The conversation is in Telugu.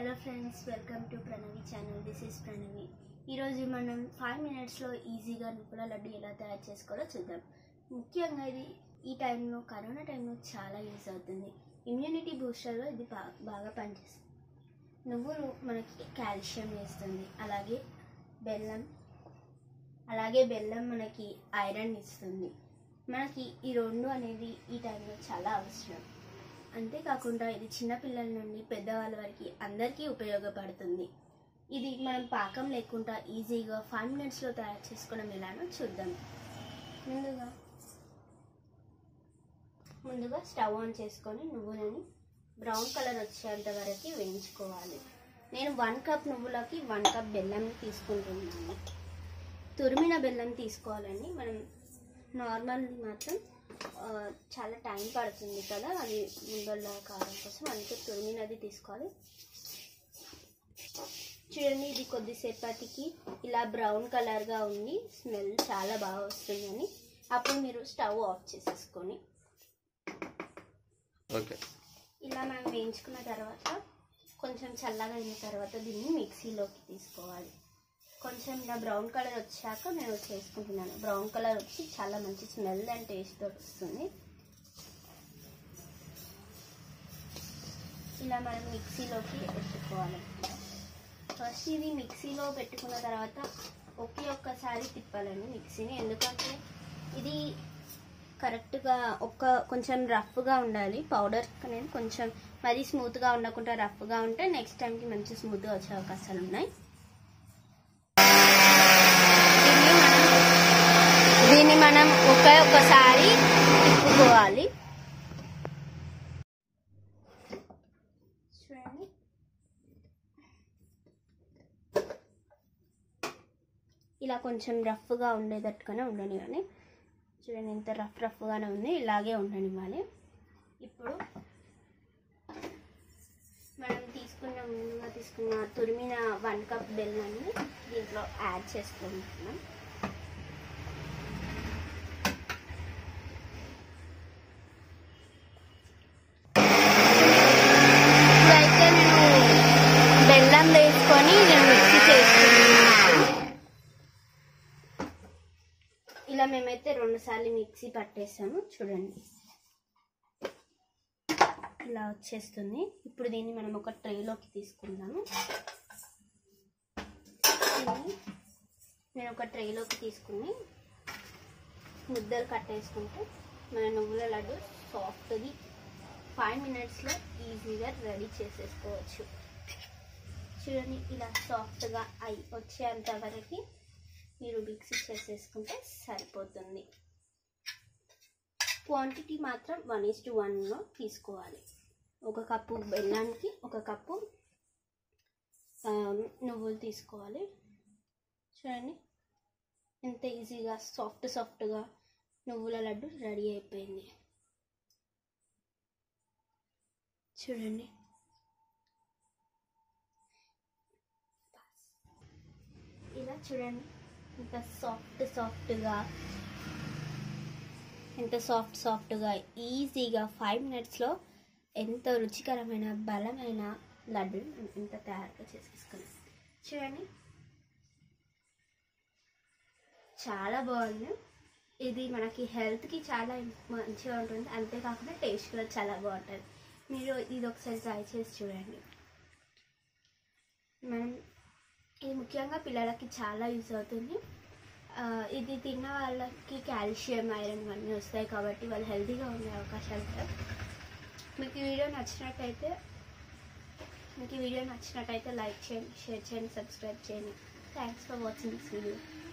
hello friends welcome to Pranavi channel this is Pranavi ఈరోజు మనం ఫైవ్ మినిట్స్లో ఈజీగా నువ్వుల లడ్డు ఎలా తయారు చేసుకోవాలో చూద్దాం ముఖ్యంగా ఇది ఈ టైంలో కరోనా టైంలో చాలా యూజ్ అవుతుంది ఇమ్యూనిటీ బూస్టర్లో ఇది బా బాగా పనిచేస్తుంది నువ్వులు మనకి కాల్షియం ఇస్తుంది అలాగే బెల్లం అలాగే బెల్లం మనకి ఐరన్ ఇస్తుంది మనకి ఈ రెండు అనేది ఈ టైంలో చాలా అవసరం అంతేకాకుండా ఇది చిన్నపిల్లల నుండి పెద్దవాళ్ళ వరకు అందరికీ ఉపయోగపడుతుంది ఇది మనం పాకం లేకుండా ఈజీగా ఫైవ్ మినిట్స్లో తయారు చేసుకోవడం ఎలానో చూద్దాం ముందుగా ముందుగా స్టవ్ ఆన్ చేసుకొని నువ్వులని బ్రౌన్ కలర్ వచ్చేంత వరకు వేయించుకోవాలి నేను వన్ కప్ నువ్వులకి వన్ కప్ బెల్లం తీసుకుంటున్నాను తురిమిన బెల్లం తీసుకోవాలండి మనం నార్మల్ మాత్రం ఆ, చాలా టైం పడుతుంది కదా అది ముందల్ల కారం కోసం అందుకే తురిమినది తీసుకోవాలి చూడండి ఇది కొద్దిసేపటికి ఇలా బ్రౌన్ కలర్గా ఉంది స్మెల్ చాలా బాగా వస్తుందని అప్పుడు మీరు స్టవ్ ఆఫ్ చేసేసుకొని ఓకే ఇలా మనం వేయించుకున్న తర్వాత కొంచెం చల్లగా అయిన తర్వాత దీన్ని మిక్సీలోకి తీసుకోవాలి కొంచెం ఇలా బ్రౌన్ కలర్ వచ్చాక నేను చేసుకుంటున్నాను బ్రౌన్ కలర్ వచ్చి చాలా మంచి స్మెల్ అండ్ టేస్ట్ వస్తుంది ఇలా మనం మిక్సీలోకి పెట్టుకోవాలి ఫస్ట్ ఇది మిక్సీలో పెట్టుకున్న తర్వాత ఒకే ఒక్కసారి తిప్పాలండి మిక్సీని ఎందుకంటే ఇది కరెక్ట్గా ఒక్క కొంచెం రఫ్గా ఉండాలి పౌడర్ అనేది కొంచెం మరీ స్మూత్గా ఉండకుండా రఫ్గా ఉంటే నెక్స్ట్ టైంకి మంచి స్మూత్గా వచ్చే అవకాశాలు ఉన్నాయి దీన్ని మనం ఒకే ఒక్కసారి తిప్పుకోవాలి చూడండి ఇలా కొంచెం రఫ్గా ఉండేటట్టుగానే ఉండనివ్వాలి చూడండి ఇంత రఫ్ రఫ్గానే ఉంది ఇలాగే ఉండనివ్వాలి ఇప్పుడు మనం తీసుకున్న ముందుగా తీసుకున్న తురిమిన వన్ కప్ బెల్లాన్ని దీంట్లో యాడ్ చేసుకుంటున్నాం ఇప్పుడైతే నేను బెల్లం వేసుకొని నేను మిక్సీ చేసుకున్నాను ఇలా మేమైతే రెండు సార్లు మిక్సీ పట్టేసాము చూడండి ఇలా వచ్చేస్తుంది ఇప్పుడు దీన్ని మనం ఒక ట్రేలోకి తీసుకుందాము దీన్ని నేను ఒక ట్రేలోకి తీసుకుని ముద్దలు కట్టేసుకుంటే మన నువ్వుల లడ్డు సాఫ్ట్ది ఫైవ్ మినిట్స్లో ఈజీగా రెడీ చేసేసుకోవచ్చు చూడండి ఇలా సాఫ్ట్గా అయి వచ్చేంత వరకు మీరు మిక్సీ చేసేసుకుంటే సరిపోతుంది క్వాంటిటీ మాత్రం వన్ ఈస్ టు వన్లో తీసుకోవాలి ఒక కప్పు బెల్లానికి ఒక కప్పు ఆ, నువ్వులు తీసుకోవాలి చూడండి ఎంత ఈజీగా సాఫ్ట్ సాఫ్ట్గా నువ్వుల లడ్డు రెడీ అయిపోయింది చూడండి ఇలా చూడండి ఎంత సాఫ్ట్ సాఫ్ట్గా ఎంత సాఫ్ట్ సాఫ్ట్గా ఈజీగా ఫైవ్ మినిట్స్లో ఎంతో రుచికరమైన బలమైన లడ్డు ఎంత తయారుగా చేసేసుకున్నాం చూడండి చాలా బాగుంది ఇది మనకి హెల్త్కి చాలా మంచిగా ఉంటుంది అంతేకాకుండా టేస్ట్ కూడా చాలా బాగుంటుంది మీరు ఇది ఒకసారి ట్రై చేసి చూడండి మనం ఇది ముఖ్యంగా పిల్లలకి చాలా యూజ్ అవుతుంది ఆ, ఇది తిన్న వాళ్ళకి కాల్షియం ఐరన్ ఇవన్నీ వస్తాయి కాబట్టి వాళ్ళు హెల్తీగా ఉండే అవకాశాలు ఉంటాయి మీకు ఈ వీడియో నచ్చినట్టయితే మీకు ఈ వీడియో నచ్చినట్టయితే లైక్ చేయండి షేర్ చేయండి సబ్స్క్రైబ్ చేయండి thanks for watching this video